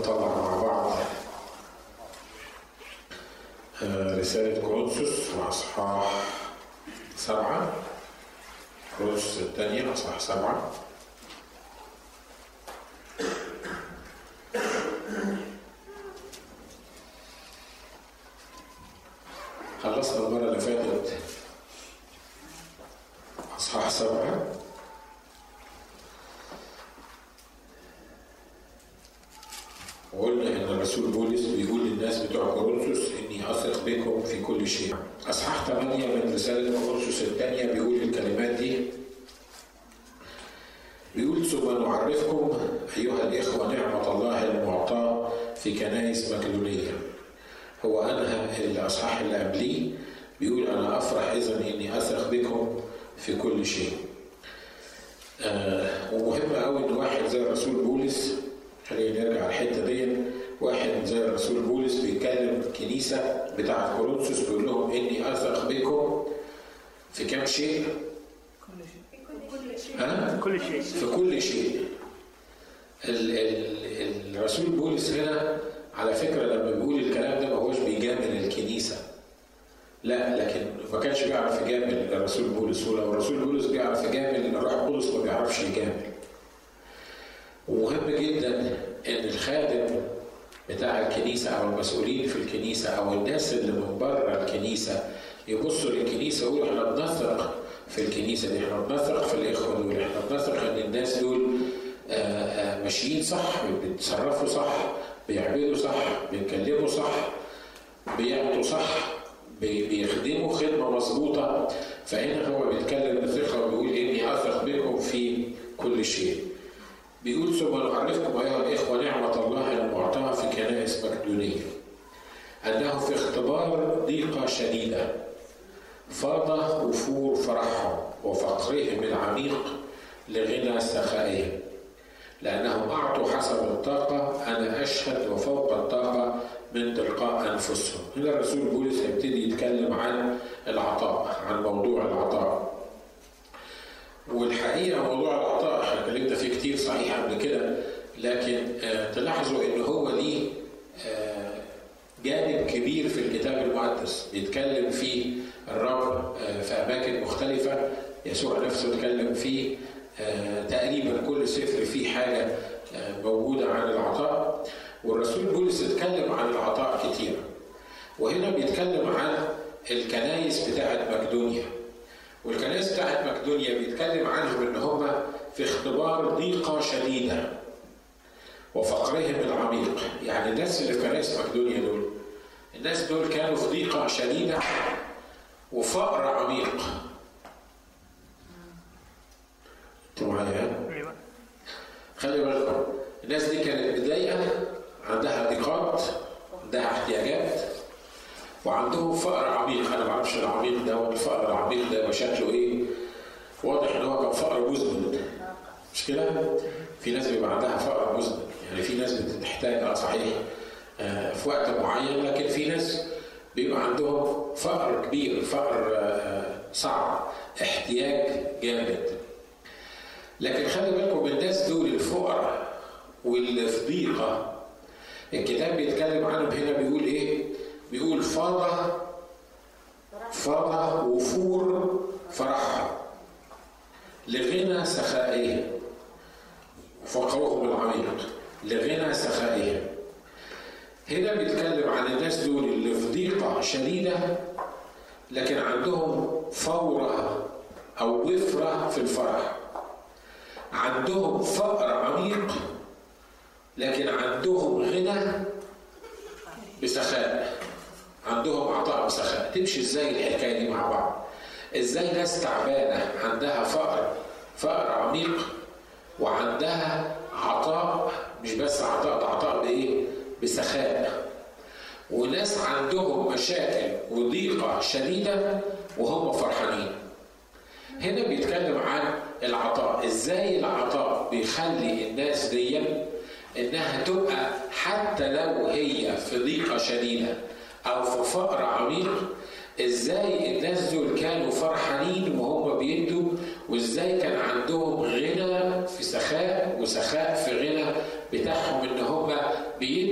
نطلع مع بعض رسالة كورنثوس وأصحاح سبعة كورنثوس الثانية أصحاح سبعة خلصنا المرة اللي فاتت أصحاح سبعة وقلنا ان الرسول بولس بيقول للناس بتوع كورنثوس اني اثق بكم في كل شيء. اصحاح 8 من رساله كورنثوس الثانيه بيقول الكلمات دي بيقول ثم نعرفكم ايها الاخوه نعمه الله المعطاه في كنائس مقدونيه. هو انهى الاصحاح اللي قبليه بيقول انا افرح اذا اني اثق بكم في كل شيء. آه ومهم قوي ان واحد زي الرسول بولس خلينا نرجع الحته دي واحد زي الرسول بولس بيكلم كنيسه بتاعه كورنثوس بيقول لهم اني اثق بكم في كم شيء؟ كل شيء ها؟ كل شيء في كل شيء. ال ال الرسول بولس هنا على فكره لما بيقول الكلام ده ما هوش بيجامل الكنيسه. لا لكن ما كانش بيعرف يجامل الرسول بولس ولو الرسول بولس بيعرف يجامل الروح القدس ما بيعرفش يجامل. ومهم جدا ان الخادم بتاع الكنيسه او المسؤولين في الكنيسه او الناس اللي من بره الكنيسه يبصوا للكنيسه ويقولوا احنا بنثق في الكنيسه دي احنا بنثق في الاخوه دول احنا بنثق ان الناس دول ماشيين صح بيتصرفوا صح بيعملوا صح بيتكلموا صح بيعطوا صح بيخدموا خدمه مظبوطه فهنا هو بيتكلم بثقه وبيقول اني اثق بكم في كل شيء. بيقول ثم نعرفكم ايها الاخوه نعمه الله المعطاه في كنائس مقدونيه انه في اختبار ضيقه شديده فاض وفور فرحهم وفقرهم العميق لغنى سخائهم لانهم اعطوا حسب الطاقه انا اشهد وفوق الطاقه من تلقاء انفسهم هنا الرسول بولس هيبتدي يتكلم عن العطاء عن موضوع العطاء والحقيقه موضوع العطاء احنا اتكلمنا فيه كتير صحيح قبل كده لكن آه تلاحظوا ان هو ليه آه جانب كبير في الكتاب المقدس بيتكلم فيه الرب آه في اماكن مختلفه يسوع نفسه اتكلم فيه تقريبا كل سفر فيه حاجه موجوده عن العطاء والرسول بولس اتكلم عن العطاء كتير وهنا بيتكلم عن الكنايس بتاعت مقدونيا والكنائس بتاعت مقدونيا بيتكلم عنهم ان هم في اختبار ضيقه شديده وفقرهم العميق يعني الناس اللي في كنائس مقدونيا دول الناس دول كانوا في ضيقه شديده وفقر عميق انتوا معايا ايوه خلي بالكم الناس دي كانت متضايقه عندها ضيقات عندها احتياجات وعندهم فقر عميق انا ما اعرفش العميق ده والفقر العميق ده شكله ايه واضح ان هو كان فقر مزمن مش كده في ناس بيبقى عندها فقر مزمن يعني في ناس بتحتاج اه صحيح آه في وقت معين لكن في ناس بيبقى عندهم فقر كبير فقر آه صعب احتياج جامد لكن خلي بالكم الناس دول الفقراء واللي في ضيقه الكتاب بيتكلم عنهم هنا بيقول ايه بيقول فاض فاض وفور فرحهم لغنى سخائهم فقرهم العميق لغنى سخائهم هنا بيتكلم عن الناس دول اللي في ضيقة شديدة لكن عندهم فورة أو وفرة في الفرح عندهم فقر عميق لكن عندهم غنى بسخاء عندهم عطاء بسخاء تمشي ازاي الحكايه دي مع بعض ازاي ناس تعبانه عندها فقر فقر عميق وعندها عطاء مش بس عطاء ده عطاء بايه بسخاء وناس عندهم مشاكل وضيقه شديده وهم فرحانين هنا بيتكلم عن العطاء ازاي العطاء بيخلي الناس دي انها تبقى حتى لو هي في ضيقه شديده او في فقر عميق ازاي الناس دول كانوا فرحانين وهم بيدوا وازاي كان عندهم غنى في سخاء وسخاء في غنى بتاعهم ان هم بيدوا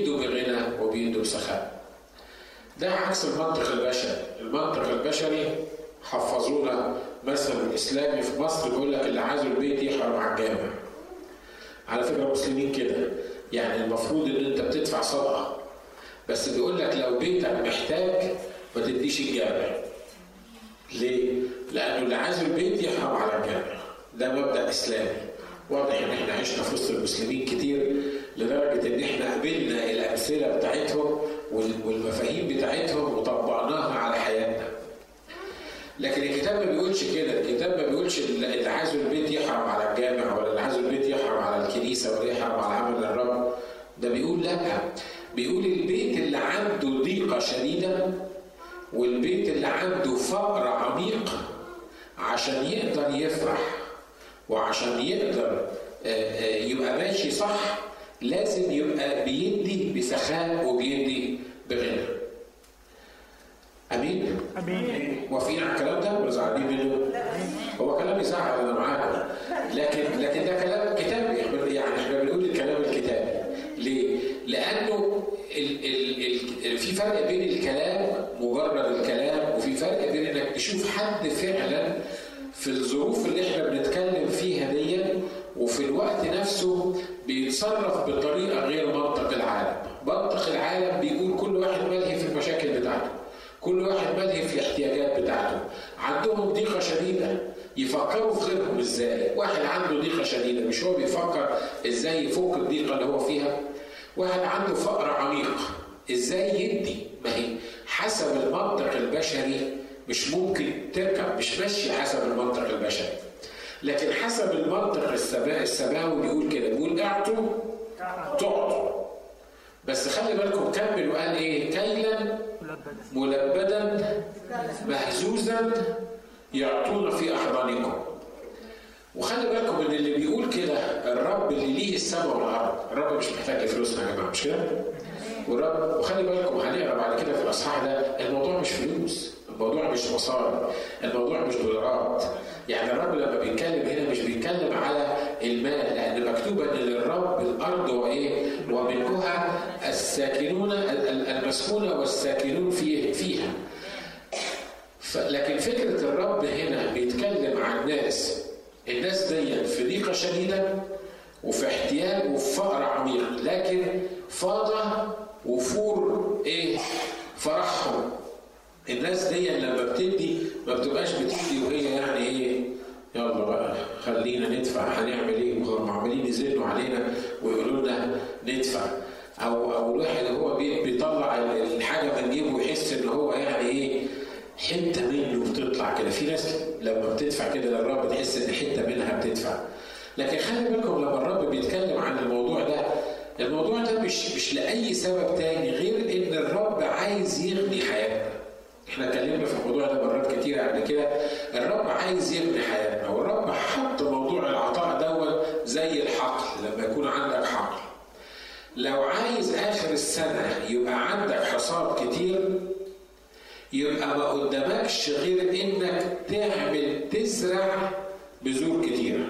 ده عكس المنطق البشري المنطق البشري حفظونا مثل الاسلامي في مصر بيقول لك اللي عايزه البيت يحرم على الجامع على فكره المسلمين كده يعني المفروض ان انت بتدفع صدقه بس بيقول لك لو بيتك محتاج ما تديش الجامع ليه؟ لانه اللي عايز البيت يحرم على الجامع ده مبدا اسلامي واضح ان احنا عشنا في وسط المسلمين كتير لدرجه ان احنا قبلنا الامثله بتاعتهم والمفاهيم بتاعتهم وطبقناها على حياتنا. لكن الكتاب ما بيقولش كده، الكتاب ما بيقولش اللي عايزه البيت يحرم على الجامع ولا اللي عايزه البيت يحرم على الكنيسه ولا يحرم على عمل الرب. ده بيقول لا، بيقول البيت اللي عنده ضيقه شديده والبيت اللي عنده فقر عميق عشان يقدر يفرح وعشان يقدر يبقى ماشي صح لازم يبقى بيدي بسخاء وبيدي بغنى. امين؟ امين موافقين على الكلام ده ولا زعلانين منه؟ هو كلام يزعل انا معاكم لكن لكن ده كلام كتابي يعني احنا بنقول الكلام الكتابي ليه؟ لانه ال ال ال في فرق بين الكلام مجرد الكلام وفي فرق بين انك تشوف حد فعلا في الظروف اللي احنا بنتكلم فيها دي وفي الوقت نفسه بيتصرف بطريقه غير منطق العالم، منطق العالم بيقول كل واحد ملهي في المشاكل بتاعته، كل واحد ملهي في الاحتياجات بتاعته، عندهم ضيقه شديده يفكروا في غيرهم ازاي، واحد عنده ضيقه شديده مش هو بيفكر ازاي يفك الضيقه اللي هو فيها؟ واحد عنده فقر عميق ازاي يدي؟ ما هي حسب المنطق البشري مش ممكن تركب مش ماشي حسب المنطق البشري لكن حسب المنطق السماء السماوي بيقول كده بيقول اعطوا تعطوا بس خلي بالكم كمل وقال ايه كيلا ملبدا مهزوزا يعطون في احضانكم وخلي بالكم ان اللي بيقول كده الرب اللي ليه السماء والارض الرب مش محتاج فلوسنا يا جماعه مش كده والرب وخلي بالكم هنقرا بعد كده في الاصحاح ده الموضوع مش فلوس الموضوع مش مصاري الموضوع مش دولارات يعني الرب لما بيتكلم هنا مش بيتكلم على المال لان مكتوب ان للرب الارض وايه وملكها الساكنون المسكونه والساكنون فيه فيها لكن فكره الرب هنا بيتكلم عن ناس الناس دي في ضيقه شديده وفي احتياج وفي فقر عميق لكن فاض وفور ايه فرحهم الناس دي لما بتدي ما بتبقاش بتدي وهي يعني ايه يلا بقى خلينا ندفع هنعمل ايه وهم عمالين يزنوا علينا ويقولوا لنا ندفع او او الواحد هو بيطلع الحاجه من جيبه ويحس ان هو يعني ايه حته منه بتطلع كده في ناس لما بتدفع كده للرب تحس ان حته منها بتدفع لكن خلي بالكم لما الرب بيتكلم عن الموضوع ده الموضوع ده مش مش لاي سبب تاني غير ان الرب عايز يغني حياتنا احنا اتكلمنا في الموضوع ده مرات كتير قبل كده الرب عايز يبني حياتنا والرب حط موضوع العطاء دوت زي الحقل لما يكون عندك حقل لو عايز اخر السنه يبقى عندك حصاد كتير يبقى ما قدامكش غير انك تعمل تزرع بذور كتيره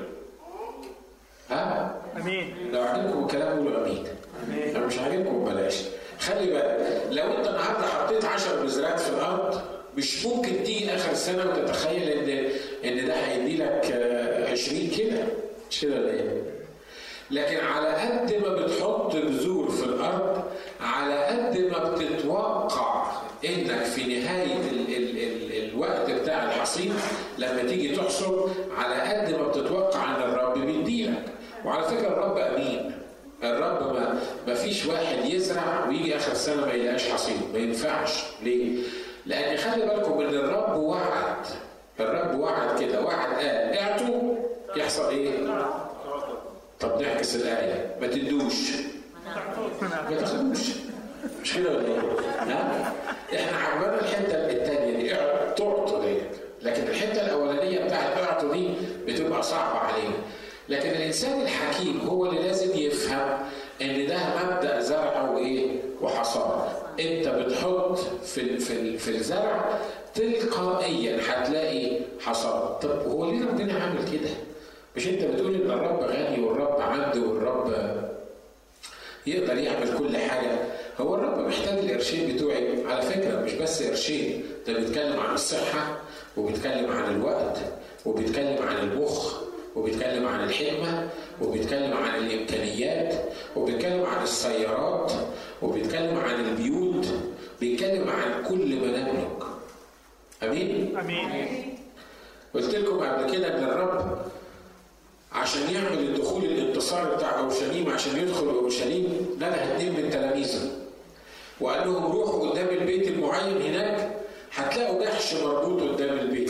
ها امين لو عجبكم الكلام قولوا امين امين لو مش عاجبكم بلاش خلي بالك لو انت النهارده حطيت 10 بذرات في الارض مش ممكن تيجي اخر السنه وتتخيل ان ان ده هيدي لك آه، 20 كده مش كده ولا ايه؟ لكن على قد ما بتحط بذور في الارض على قد ما بتتوقع انك في نهايه ال ال ال الوقت بتاع الحصيد لما تيجي تحصد على قد ما بتتوقع ان الرب بيديلك وعلى فكره الرب امين الرب ما ما فيش واحد يزرع ويجي اخر السنه ما يلاقيش حصيد ما ينفعش ليه؟ لان خلي بالكم ان الرب وعد الرب وعد كده وعد قال اعطوا يحصل ايه؟ طب نعكس الايه ما تدوش ما تاخدوش مش كده ولا ايه؟ ها؟ احنا عجبانا الحته الثانيه دي اع- تعطوا ديت لكن الحته الاولانيه بتاعت اعطوا دي بتبقى صعبه علينا لكن الانسان الحكيم هو اللي لازم يفهم ان ده مبدا زرع وايه؟ وحصاد انت بتحط في ال- في ال- في الزرع تلقائيا هتلاقي حصاد طب هو ليه ربنا عامل كده؟ مش انت بتقول ان الرب غني والرب عنده والرب يقدر يعمل كل حاجه هو الرب محتاج القرشين بتوعي على فكره مش بس قرشين ده بيتكلم عن الصحه وبيتكلم عن الوقت وبيتكلم عن المخ وبيتكلم عن الحكمه وبيتكلم عن الامكانيات وبيتكلم عن السيارات وبيتكلم عن البيوت بيتكلم عن كل ما نملك امين امين قلت لكم قبل كده ان الرب عشان يعمل الدخول الانتصار بتاع اورشليم عشان يدخل اورشليم نده اتنين من تلاميذه وقال لهم روحوا قدام البيت المعين هناك هتلاقوا جحش مربوط قدام البيت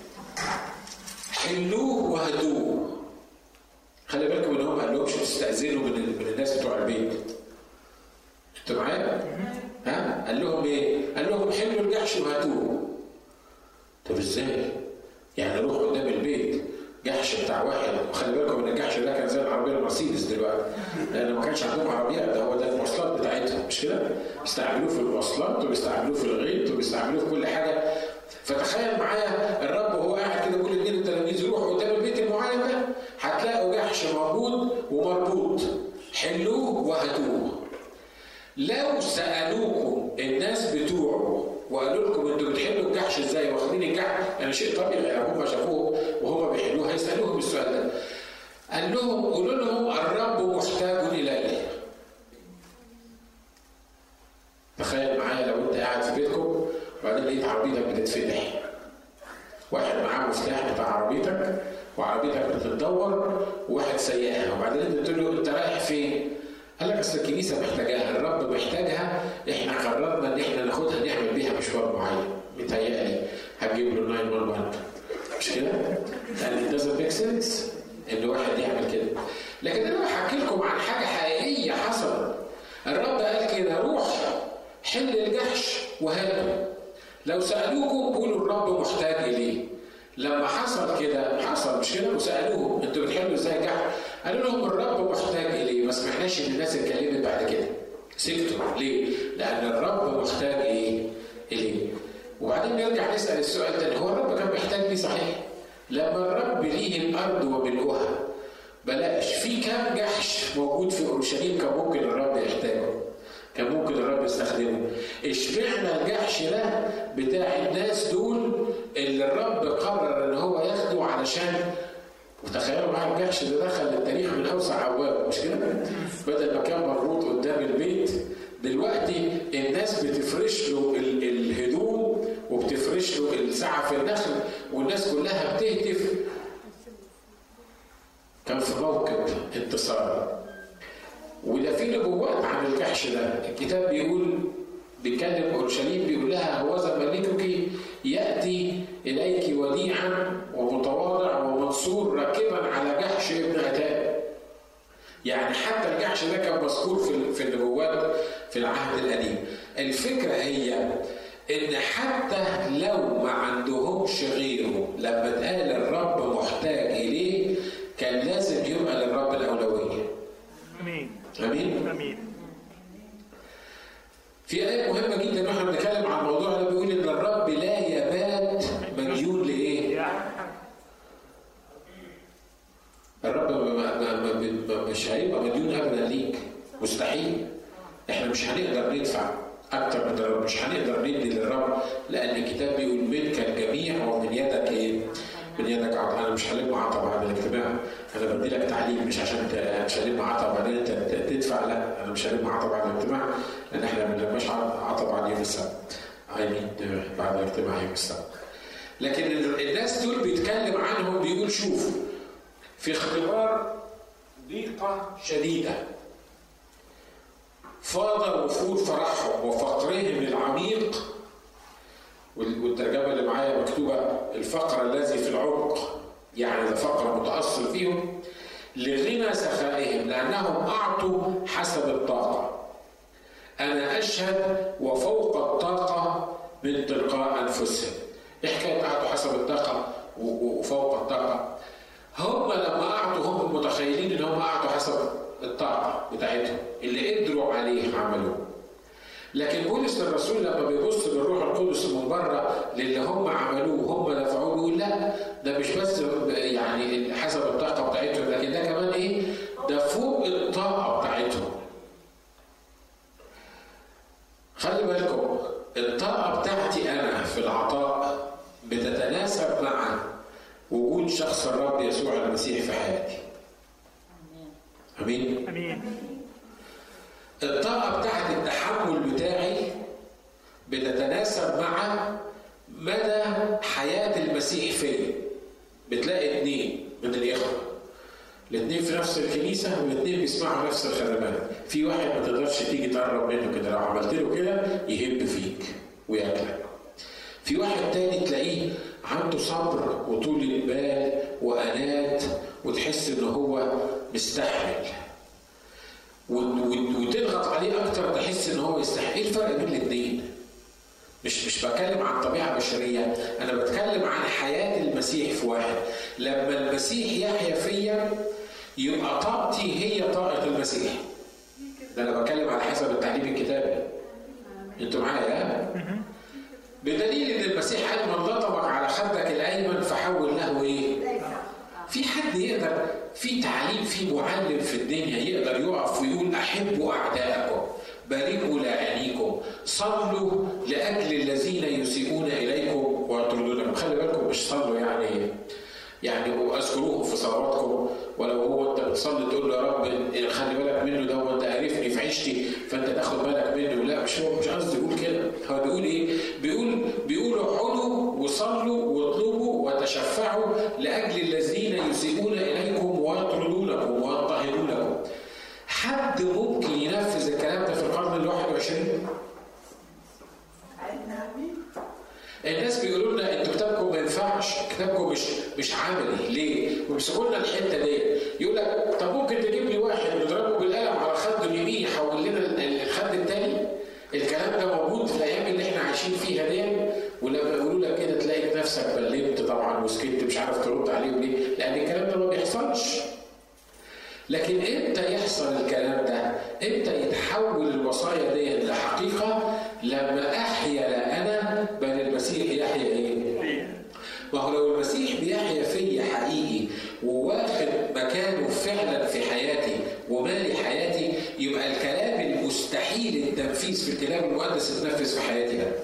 حلوه وهدوه خلي بالكم ان هو ما قالهمش تستاذنوا من من الناس بتوع البيت انتوا معايا؟ ها؟ قال لهم ايه؟ قال لهم حلوا الجحش وهاتوه طب ازاي؟ يعني روح قدام البيت جحش بتاع واحد وخلي بالكم ان الجحش ده كان زي العربيه المرسيدس دلوقتي لان ما كانش عندهم عربيات ده هو ده المواصلات بتاعتهم مش كده؟ بيستعملوه في المواصلات وبيستعملوه في الغيط وبيستعملوه في كل حاجه فتخيل معايا الرب وهو قاعد كده كل اتنين التلاميذ يروحوا قدام البيت المعين ده هتلاقوا جحش موجود ومربوط حلوه وهاتوه لو سالوكم الناس بتوعه وقالوا لكم انتوا بتحلوا الجحش ازاي واخدين الجحش يعني شيء طبيعي هم شافوه وهم بيحلوه هيسالوهم السؤال ده قال لهم قولوا لهم الرب محتاج الي تخيل معايا لو انت قاعد في بيتكم وبعدين لقيت عربيتك بتتفتح واحد معاه مفتاح بتاع عربيتك وعربيتك بتتدور وواحد سايقها وبعدين انت قلت له انت رايح فين؟ قال لك اصل الكنيسه محتاجاها الرب محتاجها احنا قررنا ان احنا ناخدها نعمل بيها مشوار معين متهيألي هتجيب له 911 مش كده؟ لان it doesn't make sense ان واحد يعمل كده لكن انا بحكي لكم عن حاجه حقيقيه حصلت الرب قال كده روح حل الجحش وهاته لو سالوكم قولوا الرب محتاج اليه لما حصل كده حصل مش كده وسالوهم انتوا بتحلوا ازاي الجحش قالوا لهم الرب محتاج اليه ما سمحناش ان الناس اتكلمت بعد كده سكتوا ليه؟ لان الرب محتاج ايه؟ اليه وبعدين نرجع نسال السؤال تاني هو الرب كان محتاج ليه صحيح؟ لما الرب ليه الارض وملؤها بلاش في كام جحش موجود في اورشليم كان ممكن الرب يحتاجه كان ممكن الرب يستخدمه اشمعنى الجحش ده بتاع الناس دول اللي الرب قرر ان هو ياخده علشان وتخيلوا معايا الجحش ده دخل للتاريخ من اوسع ابواب مش كده؟ بدل ما كان مربوط قدام البيت دلوقتي الناس بتفرش له ال- الهدوم وبتفرش له السعف النخل والناس كلها بتهتف كان في موكب انتصار وده في نبوات عن الجحش ده الكتاب بيقول بيتكلم اورشليم بيقول لها هوذا ملكك ياتي اليك وديعا ومتواضع ومنصور راكبا على جحش ابن عتاب يعني حتى الجحش ده كان مذكور في في النبوات في العهد القديم الفكره هي ان حتى لو ما عندهمش غيره لما اتقال الرب محتاج اليه كان لازم يبقى للرب الاولويه امين امين امين في آية مهمة جدا واحنا بنتكلم عن الموضوع ده بيقول إن الرب لا يبات مديون لإيه؟ يا الرب ما ما ما ما مش هيبقى مديون أبدا ليك مستحيل إحنا مش هنقدر ندفع أكتر من الرب مش هنقدر ندي للرب لأن الكتاب بيقول منك الجميع ومن يدك إيه؟ من يدك عطاء أنا مش هلم عطا بعد الاجتماع أنا بدي لك تعليم مش عشان ت- مش هلم عطا بعدين أنت ت- تدفع لا أنا مش هلم عطا بعد الاجتماع لأن إحنا ما بنلمش عطا بعد يوم السبت I mean بعد اجتماع يوم السبت لكن ال- الناس دول بيتكلم عنهم بيقول شوف في اختبار ضيقة شديدة فاض وفور فرحهم وفقرهم العميق وال- والترجمة اللي معايا مكتوبة الفقر الذي في العمق يعني ده فقر متأصل فيهم لغنى سخائهم لأنهم أعطوا حسب الطاقة أنا أشهد وفوق الطاقة من تلقاء أنفسهم إيه حكاية أعطوا حسب الطاقة و- و- وفوق الطاقة هم لما أعطوا هم متخيلين إن هم أعطوا حسب الطاقة بتاعتهم اللي قدروا عليه عملوه لكن بولس الرسول لما بيبص بالروح القدس من بره للي هم عملوه هم دفعوه بيقول لا ده مش بس يعني حسب الطاقه بتاعتهم لكن ده كمان ايه؟ ده فوق الطاقه بتاعتهم. وجود شخص الرب يسوع المسيح في حياتي امين امين الطاقه بتاعت التحمل بتاعي بتتناسب مع مدى حياه المسيح فيا بتلاقي اتنين من الاخوه الاثنين في نفس الكنيسه والاثنين بيسمعوا نفس الخدمات في واحد ما تقدرش تيجي تقرب منه كده لو عملت له كده يهب فيك وياكلك في واحد تاني تلاقيه عنده صبر وطول بال وانات وتحس ان هو مستحمل وت- وت- وتضغط عليه اكتر تحس ان هو يستحمل ايه الفرق بين الاثنين مش مش بتكلم عن طبيعه بشريه انا بتكلم عن حياه المسيح في واحد لما المسيح يحيا فيا يبقى طاقتي هي طاقه المسيح ده انا بتكلم على حسب التعليم الكتابي انتوا معايا ها؟ بدليل ان المسيح قال من لطمك على خدك الايمن فحول له ايه؟ في حد يقدر في تعليم في معلم في الدنيا يقدر يقف ويقول احبوا اعداءكم باركوا لاعينيكم صلوا لاجل الذين يسيئون اليكم ويطردونكم خلي بالكم مش صلوا يعني يعني اذكروهم في صلواتكم ولو هو انت بتصلي تقول له يا رب خلي بالك منه ده وانت عارفني في عيشتي فانت تاخد بالك منه لا مش هو مش قصدي يقول كده هو بيقول ايه؟ بيقول بيقول اقعدوا وصلوا واطلبوا وتشفعوا لاجل الذين يسيئون اليكم ويطردونكم ويضطهدونكم حد ممكن ينفذ الكلام ده في القرن ال 21 الناس بيقولوا لنا انتوا كتابكم ما ينفعش كتابكم مش مش عملي ليه؟ ويمسكوا لنا الحته دي يقول لك طب ممكن تجيب لي واحد نضربه بالقلم على خده اليمين يحول لنا ال- ال- الخد التاني الكلام ده موجود في الايام اللي احنا عايشين فيها دي ولما يقولوا لك كده تلاقي نفسك بلمت طبعا وسكت مش عارف ترد عليهم ليه؟ لان الكلام ده ما بيحصلش لكن امتى يحصل الكلام ده؟ امتى يتحول الوصايا دي لحقيقه؟ لما احيا لا انا بل المسيح يحيا ايه؟ ما هو لو المسيح بيحيا فيا حقيقي وواخد مكانه فعلا في حياتي ومالي حياتي يبقى الكلام المستحيل التنفيذ في الكلام المقدس يتنفذ في حياتي ده.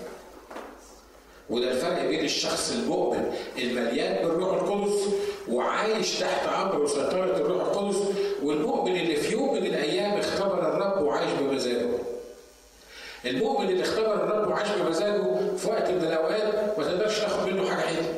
وده الفرق بين الشخص المؤمن المليان بالروح القدس وعايش تحت امر وسيطره الروح القدس والمؤمن اللي في يوم من الايام اختبر الرب وعايش بمزاجه. المؤمن اللي اختبر الرب وعاش بمزاجه في وقت من الاوقات ما تقدرش تاخد منه حاجه حلوه.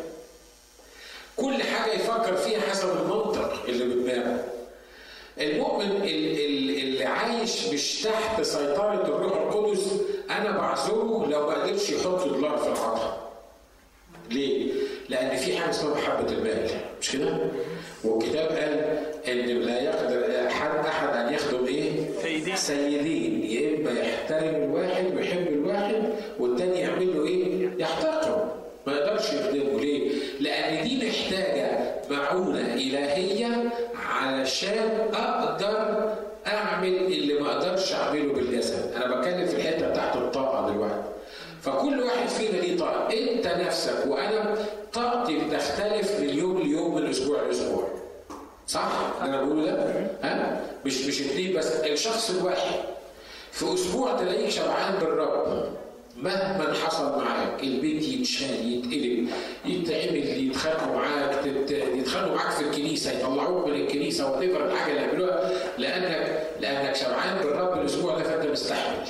كل حاجه يفكر فيها حسب المنطق اللي بدماغه. المؤمن ال- ال- اللي عايش مش تحت سيطرة الروح القدس أنا بعذره لو ما قدرش يحط دولار في العطاء. ليه؟ لأن في حاجة اسمها محبة المال مش كده؟ والكتاب قال إن لا يقدر أحد أحد أن يخدم إيه؟ سيدين. سيدين يا إما يحترم الواحد ويحب الواحد والتاني يعمل له إيه؟ يحتقره ما يقدرش يخدمه ليه؟ لأن دي محتاجة معونة إلهية علشان أقدر أعمل اللي ما أقدرش أعمله بالجسد، أنا بتكلم في الحتة بتاعت الطاقة دلوقتي. فكل واحد فينا ليه طاقة، أنت نفسك وأنا طاقتي بتختلف من يوم ليوم من أسبوع لأسبوع. صح؟ اللي أنا بقوله ده؟ ها؟ مش مش اتنين بس، الشخص الواحد في أسبوع تلاقيك شبعان بالرب. مهما حصل معاك البيت يتشال يتقلب يتعمل يتخانقوا معاك تت- يتخانقوا معاك في الكنيسه يطلعوك من الكنيسه وات الحاجه اللي يعملوها لانك لانك شبعان بالرب الاسبوع ده فانت مستحمل.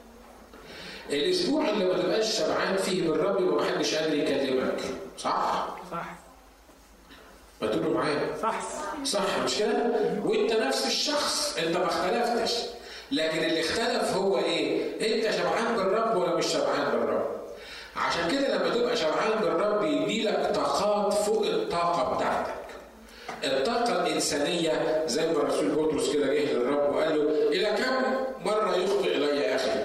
الاسبوع اللي ما تبقاش شبعان فيه بالرب يبقى محدش قادر يكلمك صح؟ صح ما تقولوا معايا صح صح مش كده؟ وانت نفس الشخص انت ما اختلفتش لكن اللي اختلف هو ايه؟ انت شبعان بالرب ولا مش شبعان بالرب؟ عشان كده لما تبقى شبعان بالرب يديلك طاقات فوق الطاقه بتاعتك. الطاقه الانسانيه زي ما الرسول بطرس كده جه للرب وقال له الى كم مره يخطئ الي اخي؟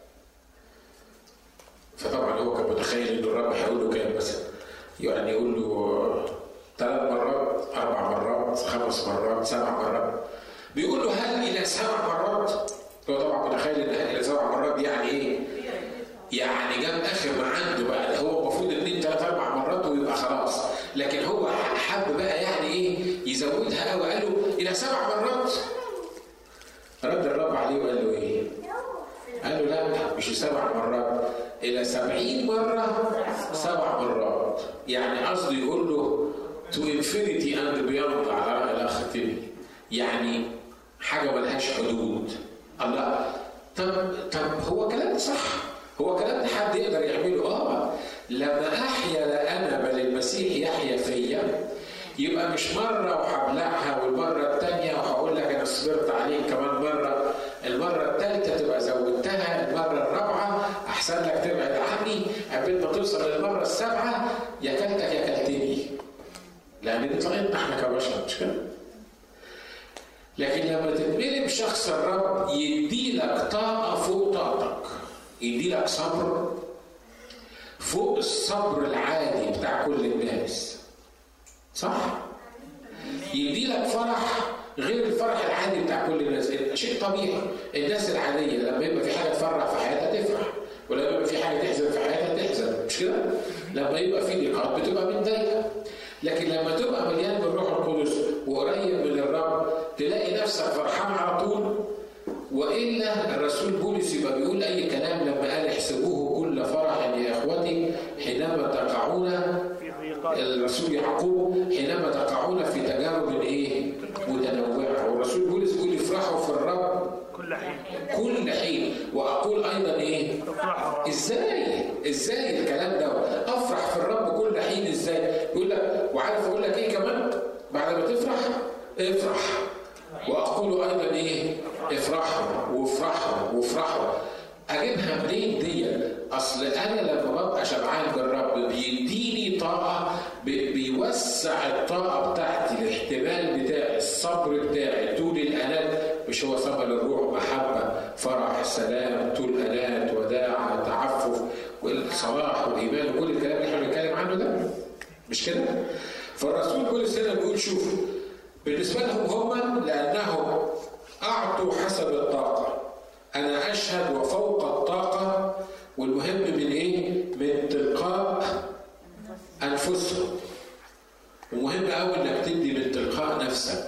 فطبعا هو كان متخيل ان الرب هيقول له كام مثلا؟ يعني يقول له ثلاث مرات اربع مرات خمس مرات سبع مرات بيقول له هل الى سبع مرات؟ هو طبعا متخيل ان هل الى سبع مرات دي يعني ايه؟ يعني جاب اخر ما عنده بقى ده هو المفروض اثنين ثلاث اربع مرات ويبقى خلاص لكن هو حب بقى يعني ايه يزودها قوي قال له الى سبع مرات رد الرب عليه وقال له ايه؟ قال له لا مش سبع مرات إلى سبعين مرة سبع مرات يعني قصده يقول له to infinity and beyond على رأي الأخ تيمي يعني حاجة ملهاش حدود الله طب طب هو كلام صح هو كلام ده حد يقدر يعمله اه لما احيا لا انا بل المسيح يحيا فيا يبقى مش مره وهبلعها والمره الثانيه وهقول لك انا صبرت عليك كمان مره المره الثالثه تبقى زودتها المره الرابعه احسن لك تبعد عني قبل ما توصل للمره السابعه يا كلتك يا كلتني لان دي طريقتنا احنا كبشر مش كده؟ لكن لما تتملي بشخص الرب يديلك طاقة فوق طاقتك يديلك صبر فوق الصبر العادي بتاع كل الناس صح؟ يديلك فرح غير الفرح العادي بتاع كل الناس شيء طبيعي الناس العادية لما يبقى في حاجة تفرح في حياتها تفرح ولما يبقى في حاجة تحزن في حياتها تحزن مش كده؟ لما يبقى في ضيقات بتبقى متضايقة لكن لما تبقى مليان بالروح القدس وقريب من الرب تلاقي نفسك فرحان على طول والا الرسول بولس يبقى بيقول اي كلام لما قال احسبوه كل فرح يا اخوتي حينما تقعون الرسول يعقوب حينما تقعون في تجارب ايه؟ متنوعه والرسول بولس بيقول افرحوا في الرب كل حين كل حين واقول ايضا ايه؟ افرحوا ازاي؟ ازاي الكلام ده؟ افرح في الرب كل حين ازاي؟ يقول لك وعارف اقول لك ايه كمان؟ بعد ما تفرح افرح واقول ايضا ايه؟ افرحوا وافرحوا وافرحوا اجيبها منين دي؟ اصل انا لما ببقى شبعان بالرب بيديني طاقه بي- بيوسع الطاقه بتاعتي الاحتمال بتاعي الصبر بتاعي طول الانات مش هو ثمر الروح محبه فرح سلام طول انات وداع تعفف والصلاح والايمان وكل الكلام اللي احنا بنتكلم عنه ده مش كده؟ فالرسول بولس هنا بيقول شوف بالنسبه لهم هم لانهم اعطوا حسب الطاقه انا اشهد وفوق الطاقه والمهم من ايه؟ من تلقاء انفسهم ومهم قوي انك تدي من تلقاء نفسك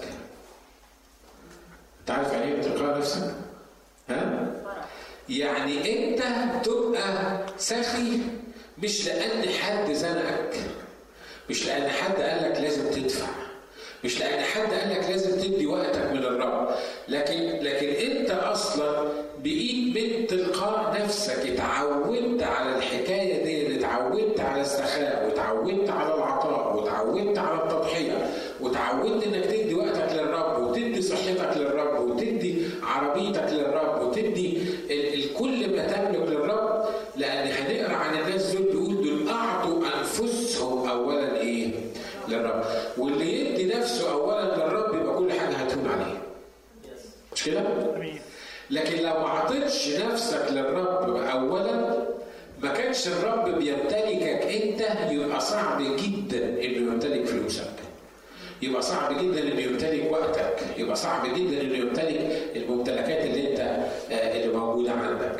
تعرف يعني ايه من تلقاء نفسك؟ ها؟ يعني انت تبقى سخي مش لان حد زنقك مش لان حد قال لك لازم تدفع مش لان حد قال لك لازم تدي وقتك من الرب لكن لكن انت اصلا بايد من تلقاء نفسك اتعودت على الحكايه دي اتعودت على السخاء واتعودت على العطاء واتعودت على التضحيه واتعودت انك تدي وقتك للرب وتدي صحتك للرب وتدي عربيتك للرب وتدي ال- ال- كل ما تملك للرب لان هنقرا عن الناس دول بيقول دول اعطوا انفسهم اولا ايه؟ للرب واللي يدي نفسه اولا للرب يبقى كل حاجه هتهون عليه مش كده؟ امين لكن لو ما عطيتش نفسك للرب اولا ما كانش الرب بيمتلكك انت يبقى صعب جدا انه يمتلك فلوسك يبقى صعب جدا انه يمتلك وقتك يبقى صعب جدا انه يمتلك الممتلكات اللي انت آه، اللي موجوده عندك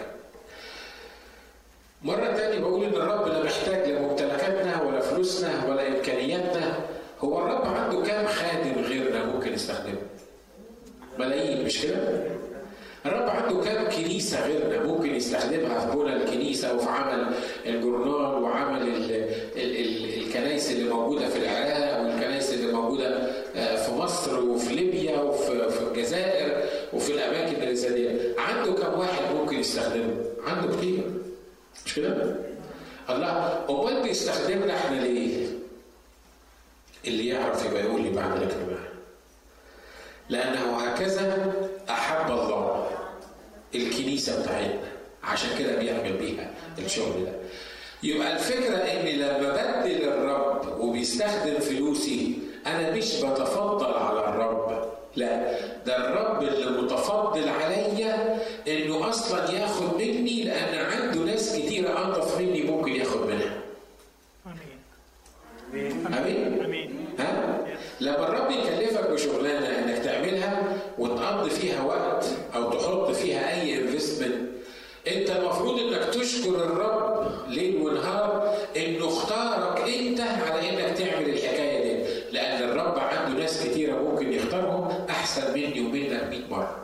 مرة تانية بقول إن الرب لا محتاج لممتلكاتنا ولا فلوسنا ولا إمكانياتنا هو الرب عنده كام خادم غيرنا ممكن يستخدمه؟ ملايين مش كده؟ الرب عنده كام كنيسة غيرنا ممكن يستخدمها في بنى الكنيسة وفي عمل الجورنال وعمل ال ال ال الكنائس اللي موجودة في العراق والكنائس اللي موجودة آه، في مصر وفي ليبيا وفي في الجزائر وفي الأماكن اللي زي دي عنده كام واحد ممكن يستخدمه؟ عنده كتير مش كده؟ الله أمال بيستخدمنا احنا ليه؟ اللي يعرف يبقى يقول لي بعد الاجتماع لأنه هكذا أحب الله الكنيسة بتاعتنا عشان كده بيعمل بيها الشغل ده يبقى الفكرة إن لما بدل الرب وبيستخدم فلوسي أنا مش بتفضل على الرب لا ده الرب اللي متفضل عليا إنه أصلا ياخد مني لأن عنده ناس كتيرة أنضف مني ممكن ياخد منها امين أمين؟ امين ها؟ لما الرب يكلفك بشغلانه انك تعملها وتقضي فيها وقت او تحط فيها اي انفستمنت انت المفروض انك تشكر الرب ليل ونهار انه اختارك انت على انك تعمل الحكايه دي لان الرب عنده ناس كتيره ممكن يختارهم احسن مني ومنك 100 مره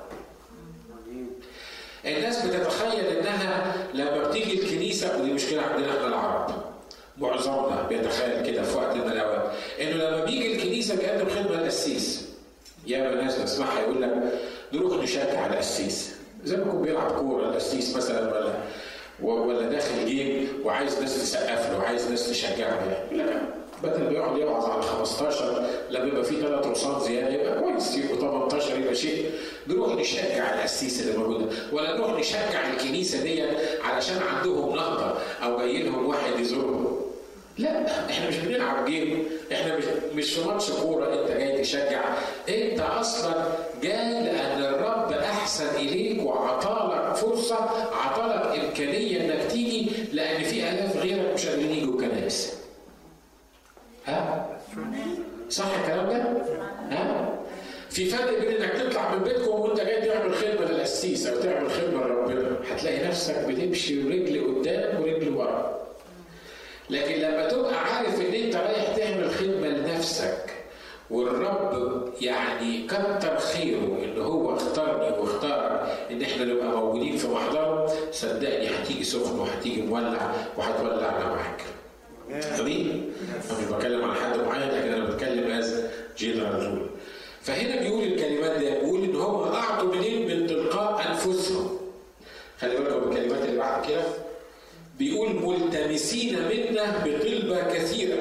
الناس بتتخيل انها لما بتيجي الكنيسه ودي مشكله عندنا احنا العرب معظمنا بيتخيل كده في وقت من الاوقات انه لما بيجي الكنيسه بيقدم خدمه للقسيس ياما ناس بسمعها يقول لك نروح نشجع القسيس زي ما يكون بيلعب كوره القسيس مثلا ولا ولا داخل جيم وعايز ناس تسقف له وعايز ناس تشجعه يقول لك بدل ما يقعد يوعظ على 15 لما يبقى في ثلاث رصاص زياده يبقى كويس يبقوا 18 يبقى شيء نروح نشجع القسيس اللي موجود ولا نروح نشجع الكنيسه دي علشان عندهم نهضه او جاي لهم واحد يزورهم لا احنا مش بنلعب جيم احنا مش مش في ماتش كوره انت جاي تشجع انت اصلا جاي لان الرب احسن اليك وعطالك فرصه عطالك امكانيه انك تيجي لان في الاف غيرك مش قادرين يجوا الكنائس ها صح الكلام ده ها في فرق بين انك تطلع من بيتكم وانت جاي تعمل خدمه للقسيس او تعمل خدمه لربنا هتلاقي نفسك بتمشي رجل قدام ورجل ورا لكن لما تبقى عارف ان انت رايح تعمل خدمه لنفسك والرب يعني كتر خيره ان هو اختارني واختار ان احنا نبقى موجودين في محضره صدقني هتيجي سخن وهتيجي مولع وهتولعنا معاك. امين؟ انا مش بتكلم عن حد معين لكن انا بتكلم از جنرال رول. فهنا بيقول الكلمات دي بيقول ان هم اعطوا منين من تلقاء انفسهم. خلي بالكم بالكلمات اللي بعد كده بيقول ملتمسين منا بطلبة كثيرة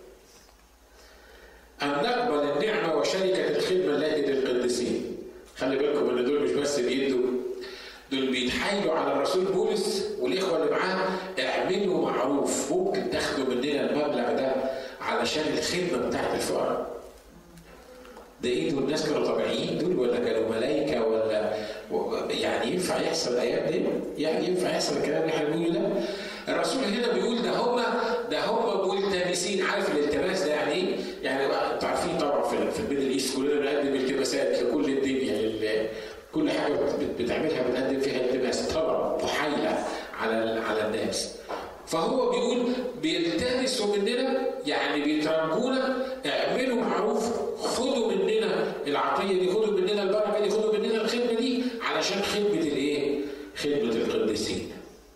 أن نقبل النعمة وشركة الخدمة التي للقديسين خلي بالكم إن دول مش بس بيدوا دول بيتحايلوا على الرسول بولس والإخوة اللي معاه اعملوا معروف ممكن تاخدوا مننا المبلغ ده علشان الخدمة بتاعت الفقراء ده ايه دول الناس كانوا طبيعيين دول ولا كانوا ملائكه ولا يعني ينفع يحصل الايام دي؟ يعني ينفع يحصل الكلام اللي احنا بنقوله ده؟ الرسول هنا بيقول ده هم ده هم ملتمسين عارف الالتماس ده يعني ايه؟ يعني انتوا عارفين طبعا في في الميدل ايست كلنا بنقدم التماسات لكل الدنيا يعني كل حاجه بتعملها بنقدم فيها التماس طبعا محايله على على الناس. فهو بيقول بيلتمسوا مننا يعني بيترجونا اعملوا معروف خدوا مننا العطيه دي خدوا مننا البركه دي خدوا مننا الخدمه دي علشان خدمه الايه؟ خدمه القديسين.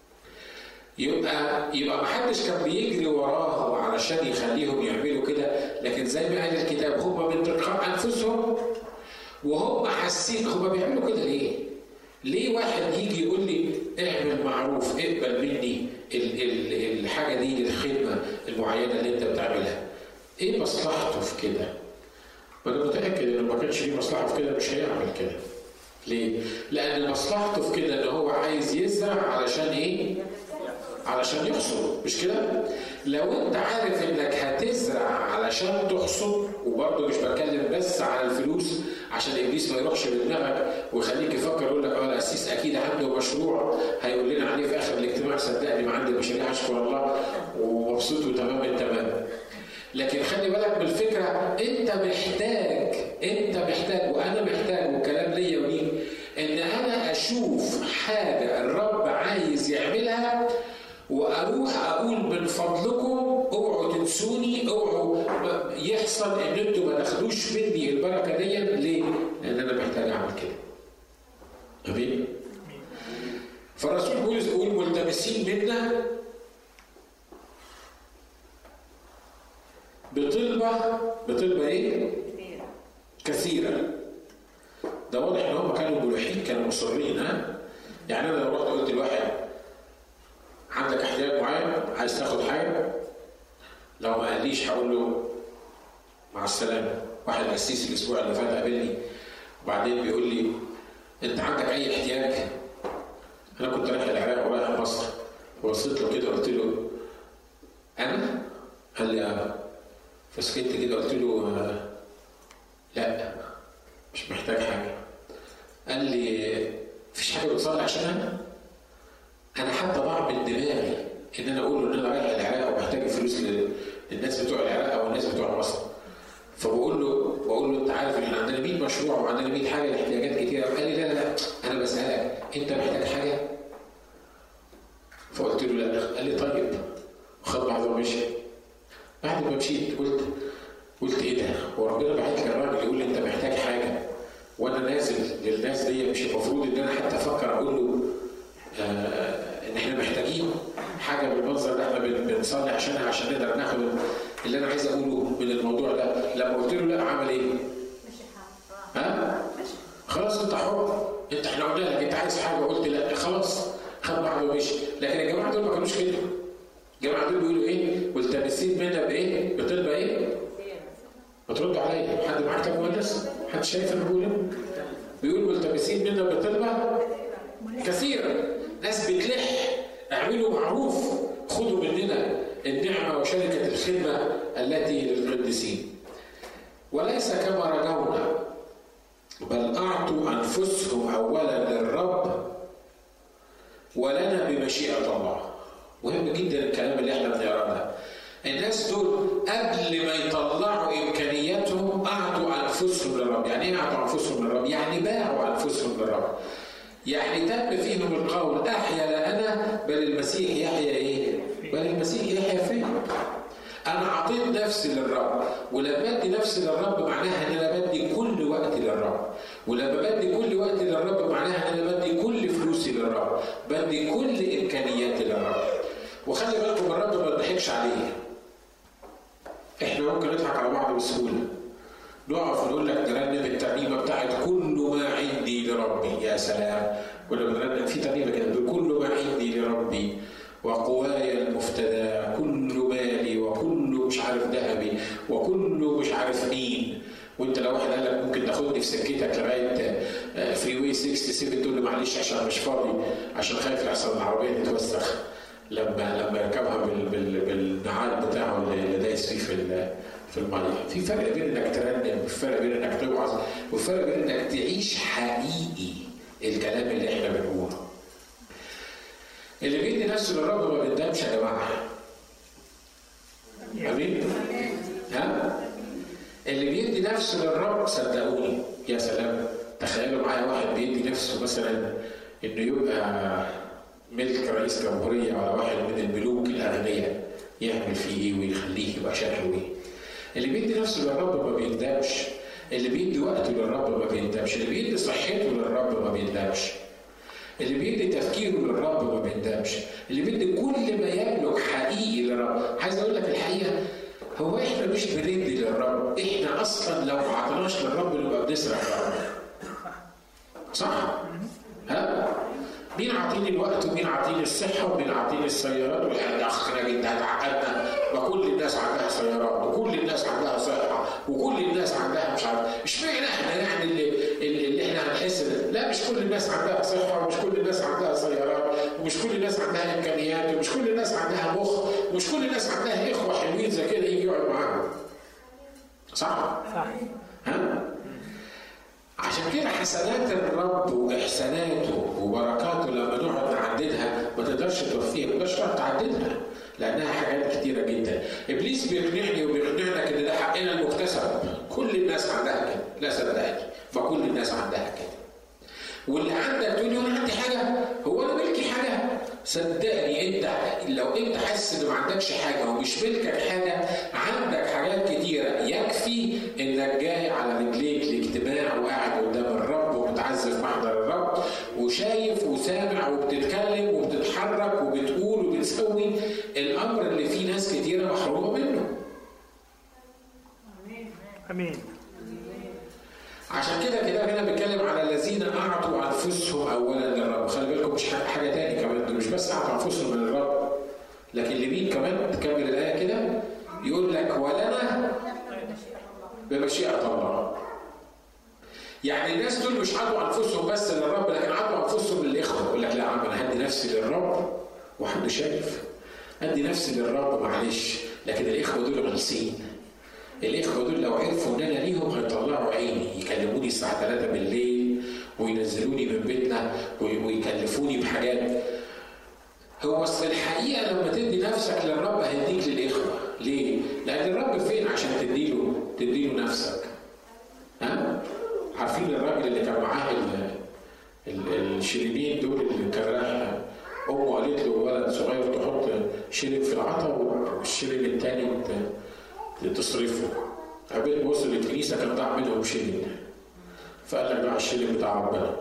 يبقى يبقى ما حدش كان بيجري وراهم علشان يخليهم يعملوا كده لكن زي ما قال الكتاب هم من تلقاء انفسهم وهم حاسين هم بيعملوا كده ليه؟ ليه واحد يجي يقول لي اعمل معروف اقبل مني ال ال الحاجه دي للخدمه المعينه اللي انت بتعملها؟ ايه مصلحته في كده؟ ما انا متاكد انه ما كانش ليه مصلحه في كده مش هيعمل كده. ليه؟ لان مصلحته في كده ان هو عايز يزرع علشان ايه؟ علشان يحصد مش كده؟ لو انت عارف انك هتزرع علشان تحصد وبرضه مش بتكلم بس على الفلوس عشان ابليس ما يروحش بدماغك ويخليك يفكر يقول لك اه القسيس اكيد عنده مشروع هيقول لنا عليه في اخر الاجتماع صدقني ما عندي مشاريع اشكر الله ومبسوط وتمام التمام. لكن خلي بالك من الفكره انت محتاج انت محتاج وانا محتاج والكلام ليا وليك ان انا اشوف حاجه الرب عايز يعملها واروح اقول من فضلكم اوعوا تنسوني اوعوا يحصل ان انتوا ما تاخدوش مني البركه دي ليه؟ لان انا محتاج اعمل كده. امين؟ فالرسول بولس بيقول ملتمسين منا بطلبة بطلبة ايه؟ كثيرة ده واضح ان هم كانوا ملوحين كانوا مصرين ها؟ يعني انا لو رحت قلت لواحد عندك احتياج معين عايز تاخد حاجه لو ما قاليش هقول له مع السلامه واحد قسيس الاسبوع اللي فات قابلني وبعدين بيقول لي انت عندك اي احتياج انا كنت رايح العراق ورايح مصر وبصيت له كده قلت له انا قال لي اه فسكت كده قلت له آه لا مش محتاج حاجه قال لي مفيش حاجه بتصلي عشان انا انا حتى ضاع من دماغي ان انا اقول له ان انا رايح العراق ومحتاج فلوس للناس بتوع العراق او الناس بتوع مصر فبقول له بقول له انت عارف ان احنا عندنا 100 مشروع وعندنا 100 حاجه احتياجات كتيره قال لي لا لا لا انا بسالك انت محتاج حاجه؟ فقلت له لا قال لي طيب وخد بعضه ومشي بعد ما مشيت قلت قلت ايه ده؟ هو ربنا بعت لي الراجل يقول لي انت محتاج حاجه وانا نازل للناس دي مش المفروض ان انا حتى افكر اقول له آه ان احنا محتاجين حاجه بالمنظر ده احنا بنصلي عشانها عشان نقدر ناخد اللي انا عايز اقوله من الموضوع ده لما لما قلت له لا عمل ايه؟ ها؟ خلاص انت حر انت احنا قلنا لك انت عايز حاجه قلت لا خلاص خد بعضه ومشي لكن الجماعه دول ما كانوش كده الجماعه دول بيقولوا ايه؟ ملتمسين منا بايه؟ بطلبه ايه؟ ما تردوا عليا حد معاه كتاب مقدس؟ حد شايف انا بقول ايه؟ بيقول ملتمسين منا بطلبه كثيرا ناس بتلح اعملوا معروف خذوا مننا النعمه وشركه الخدمه التي للقديسين وليس كما رجونا بل أعطوا أنفسهم أولا للرب ولنا بمشيئة الله مهم جدا الكلام اللي احنا بنقراه ده الناس دول قبل ما يطلعوا امكانياتهم اعطوا انفسهم للرب، يعني ايه اعطوا انفسهم للرب؟ يعني باعوا انفسهم للرب. يعني تم فيهم القول احيا لا انا بل المسيح يحيا ايه؟ بل المسيح يحيا فيا. انا اعطيت نفسي للرب ولما بدي نفسي للرب معناها ان انا بدي كل وقتي للرب ولما بدي كل وقتي للرب معناها ان انا بدي كل فلوسي للرب بدي كل امكانياتي للرب وخلي بالكم الرب ما بيضحكش عليه احنا ممكن نضحك على بعض بسهوله نقف ونقول لك نرنم الترنيمه بتاعت كل ما عندي لربي يا سلام كنا بنرنم في ترنيمه كده كل ما عندي لربي وقواي المفتدى كل مالي وكل مش عارف ذهبي وكل مش عارف مين وانت لو واحد قال لك ممكن تاخدني في سكتك لغايه فري واي 67 تقول له معلش عشان مش فاضي عشان خايف لحسن العربيه تتوسخ لما لما يركبها بال بال بالنعال بتاعه اللي دايس فيه في في الميه في فرق بين انك ترنم وفي فرق بين انك توعظ وفي فرق بين انك تعيش حقيقي الكلام اللي احنا بنقوله اللي بيدي نفسه للرب ما بيندمش يا جماعه امين ها اللي بيدي نفسه للرب صدقوني يا سلام تخيلوا معايا واحد بيدي نفسه مثلا انه يبقى ملك رئيس جمهوريه ولا واحد من الملوك الاغنياء يعمل فيه ايه ويخليه يبقى شكله ايه اللي بيدي نفسه للرب ما بيندمش اللي بيدي وقته للرب ما بيندمش اللي بيدي صحته للرب ما بيندمش اللي بيدي تفكيره للرب ما بيندمش اللي بيدي كل ما يملك حقيقي للرب عايز اقول لك الحقيقه هو احنا مش بندي للرب احنا اصلا لو ما عطيناش للرب نبقى بنسرق الرب صح ها مين عاطيني الوقت ومين عاطيني الصحه ومين عاطيني السيارات والحاجات اخنا جدا تعقدنا ما كل الناس عندها سيارات وكل الناس عندها صحه وكل الناس عندها مش عارف اشمعنى احنا يعني اللي, اللي احنا هنحس لا مش كل الناس عندها صحه ومش كل الناس عندها سيارات ومش كل الناس عندها امكانيات ومش كل الناس عندها مخ ومش كل الناس عندها اخوه حلوين زي كده يجي يقعد معاهم صح؟ صح ها؟ عشان كده حسنات الرب واحساناته وبركاته لما نقعد نعددها ما تقدرش توفيها ما تقدرش تقعد تعددها لانها حاجات كتيره جدا ابليس بيقنعني وبيقنعنا ان ده حقنا المكتسب كل الناس عندها كده لا صدقني فكل الناس عندها كده واللي عندك تقول لي انا عندي حاجه هو انا ملكي حاجه صدقني انت لو انت حاسس ان ما عندكش حاجه ومش ملكك حاجه عندك حاجات كتيره يكفي انك جاي على رجليك لاجتماع وقاعد قدام الرب ومتعزف محضر الرب وشايف وسامع وبتتكلم وبتتحرك وبتقول وبتسوي الامر اللي فيه ناس كتيره محرومه منه امين عشان كده كده هنا بيتكلم على الذين اعطوا انفسهم اولا للرب خلي بالكم مش حاجه تاني كمان دول مش بس اعطوا انفسهم للرب لكن لمين كمان تكمل الايه كده يقول لك ولنا بمشيئه الله يعني الناس دول مش عطوا انفسهم بس للرب لكن عطوا انفسهم للاخوه يقول لك لا يا عم انا هدي نفسي للرب وحد شايف ادي نفسي للرب معلش لكن الاخوه دول غلسين الاخوه دول لو عرفوا ان انا ليهم هيطلعوا عيني يكلموني الساعه 3 بالليل وينزلوني من بيتنا ويكلفوني بحاجات هو اصل الحقيقه لما تدي نفسك للرب هيديك للاخوه ليه؟ لان الرب فين عشان تديله تديله نفسك ها؟ عارفين الراجل اللي كان معاه ال- ال- الشريبين دول اللي كان رايح امه قالت له ولد صغير تحط شرب في العطا والشرب التاني ت- تصرفه عبيد وصل الكنيسه كان ضاع منهم شرب فقال لك ده الشرب بتاع ربنا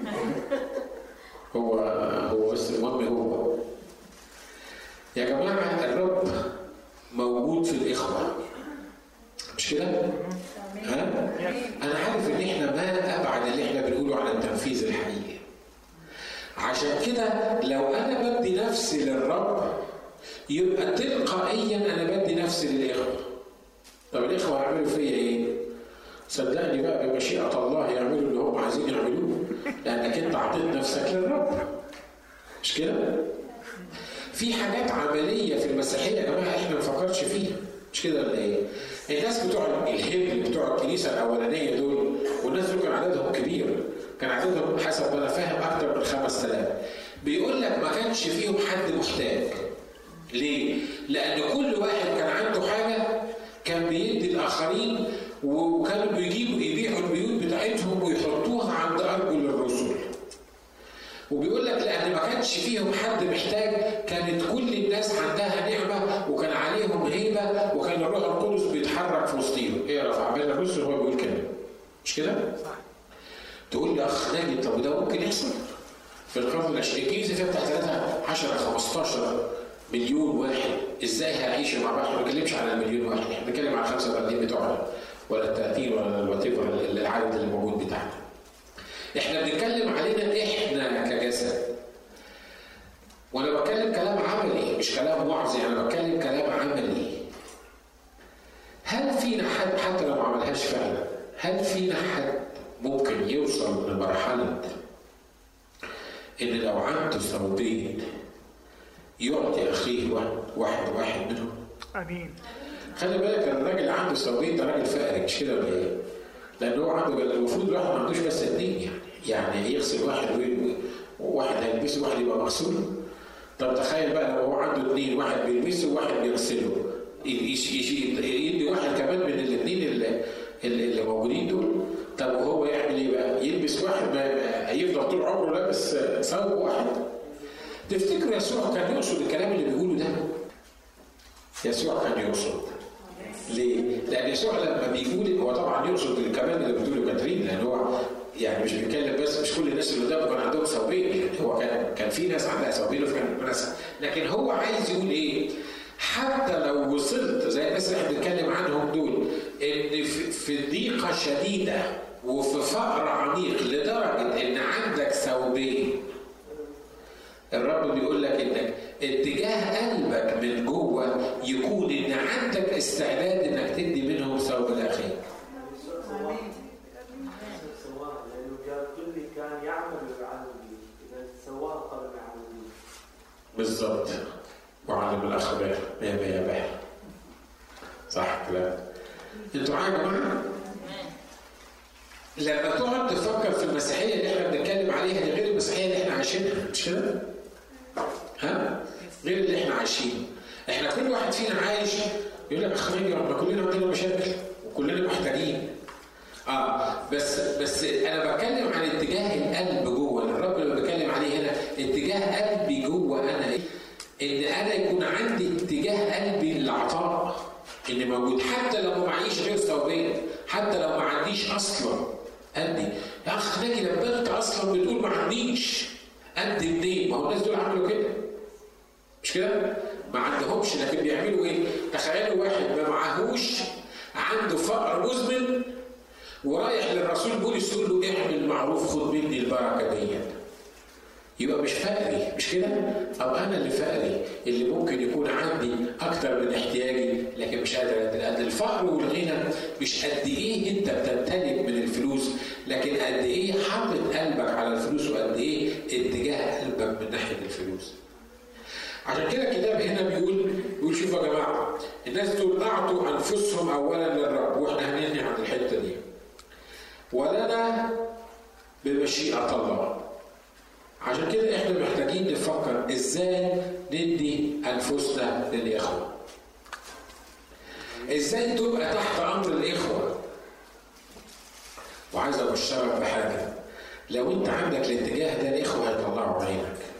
هو هو بس المهم هو يا جماعه الرب موجود في الاخوه مش كده؟ ها؟ انا عارف ان احنا ما ابعد اللي احنا بنقوله عن التنفيذ الحقيقي عشان كده لو انا بدي نفسي للرب يبقى تلقائيا انا بدي نفسي للاخوه طب الاخوه هيعملوا فيا ايه؟ صدقني بقى بمشيئه الله يعملوا اللي هم عايزين يعملوه لانك انت اعطيت نفسك للرب مش كده؟ في حاجات عمليه في المسيحيه يا جماعه احنا ما نفكرش فيها مش كده ولا ايه؟ الناس بتوع الهبل بتوع الكنيسه الاولانيه دول والناس دول كان عددهم كبير كان عددهم حسب ما انا فاهم اكتر من 5000 بيقول لك ما كانش فيهم حد محتاج ليه؟ لأن كل واحد كان عنده حاجة كان بيدي الآخرين وكانوا بيجيبوا يبيعوا البيوت بتاعتهم ويحطوها عند أرجل الرسل. وبيقول لك لأن ما كانش فيهم حد محتاج كانت كل الناس عندها نعمة وكان عليهم هيبة وكان الروح القدس بيتحرك في وسطيهم. إيه يا رفع بين الرسل هو بيقول كده. مش كده؟ تقول لي أخ ناجي طب ده ممكن يحصل؟ في القرن العشرين الكنيسة فيها بتاع 3 10 15 مليون واحد ازاي هيعيشوا مع بعض؟ احنا ما بنتكلمش على المليون واحد، احنا بنتكلم على 35 بتوعنا ولا ال 30 ولا الوات العدد اللي موجود بتاعنا. احنا بنتكلم علينا احنا كجسد. وانا بتكلم كلام عملي مش كلام وعظي انا بتكلم كلام عملي. هل فينا حد حتى لو ما عملهاش فعلا هل فينا حد ممكن يوصل لمرحله ان لو عنده ثوبين يعطي اخيه واحد واحد, واحد منهم امين خلي بالك ان الراجل عنده ثوبين ده راجل فقري مش كده ولا ايه؟ لان هو عنده المفروض الواحد ما عندوش بس اتنين يعني يعني يغسل واحد وواحد هيلبسه واحد يبقى مغسول طب تخيل بقى لو هو عنده اتنين واحد بيلبسه وواحد بيغسله يدي واحد كمان من الاثنين اللي, اللي موجودين دول طب وهو يعمل ايه بقى؟ يلبس واحد هيفضل طول عمره لابس ثوب واحد تفتكر يسوع كان يقصد الكلام اللي بيقوله ده؟ يسوع كان يقصد ليه؟ لأن يسوع لما بيقول هو طبعا يقصد الكلام اللي بتقوله كاترين لأن هو يعني مش بيتكلم بس مش كل الناس اللي قدامه كان عندهم ثوبين يعني هو كان كان في ناس عندها ثوبين وفي ناس لكن هو عايز يقول ايه؟ حتى لو وصلت زي الناس اللي احنا بنتكلم عنهم دول ان في ضيقه شديده وفي فقر عميق لدرجه ان عندك ثوبين الرب بيقول لك انك اتجاه قلبك من جوه يكون ان عندك استعداد انك تدي منهم ثوب الاخير. كان يعمل بعمله اذا سواه قبل ما يعمل بالظبط وعلم الاخبار ما ما به صح كلام انتوا معايا يا جماعه؟ لما تقعد تفكر في المسيحيه اللي احنا بنتكلم عليها دي غير المسيحيه اللي احنا عايشينها مش كده؟ ها؟ غير اللي احنا عايشينه. احنا كل واحد فينا عايش يقول لك اخ احنا كلنا عندنا مشاكل وكلنا محتاجين. اه بس بس انا بتكلم عن اتجاه القلب جوه الرب اللي بتكلم عليه هنا اتجاه قلبي جوه انا ايه؟ ان انا يكون عندي اتجاه قلبي للعطاء اللي موجود حتى لو ما معيش غير ثوبين حتى لو ما عنديش اصلا ادي يا اخ ناجي لما انت اصلا بتقول ما عنديش قد منين؟ ما هو الناس دول عملوا كده. مش كده؟ ما عندهمش لكن بيعملوا ايه؟ تخيلوا واحد ما معهوش عنده فقر مزمن ورايح للرسول بولس يقول له اعمل معروف خد مني البركه دي. يبقى مش فقري مش كده؟ او انا اللي فقري اللي ممكن يكون عندي اكتر من احتياجي لكن مش قادر قد الفقر والغنى مش قد ايه انت بتمتلك من الفلوس لكن قد ايه حاطط قلبك على الفلوس وقد ايه اتجاه قلبك من ناحيه الفلوس. عشان كده الكتاب هنا بيقول بيقول شوفوا يا جماعه الناس دول اعطوا انفسهم اولا للرب واحنا هننهي عند الحته دي. ولنا بمشيئه الله. عشان كده احنا محتاجين نفكر ازاي ندي انفسنا للاخوه. ازاي تبقى تحت امر الاخوه. وعايز ابشرك بحاجه لو انت عندك الاتجاه ده الاخوه هيطلعوا عينك.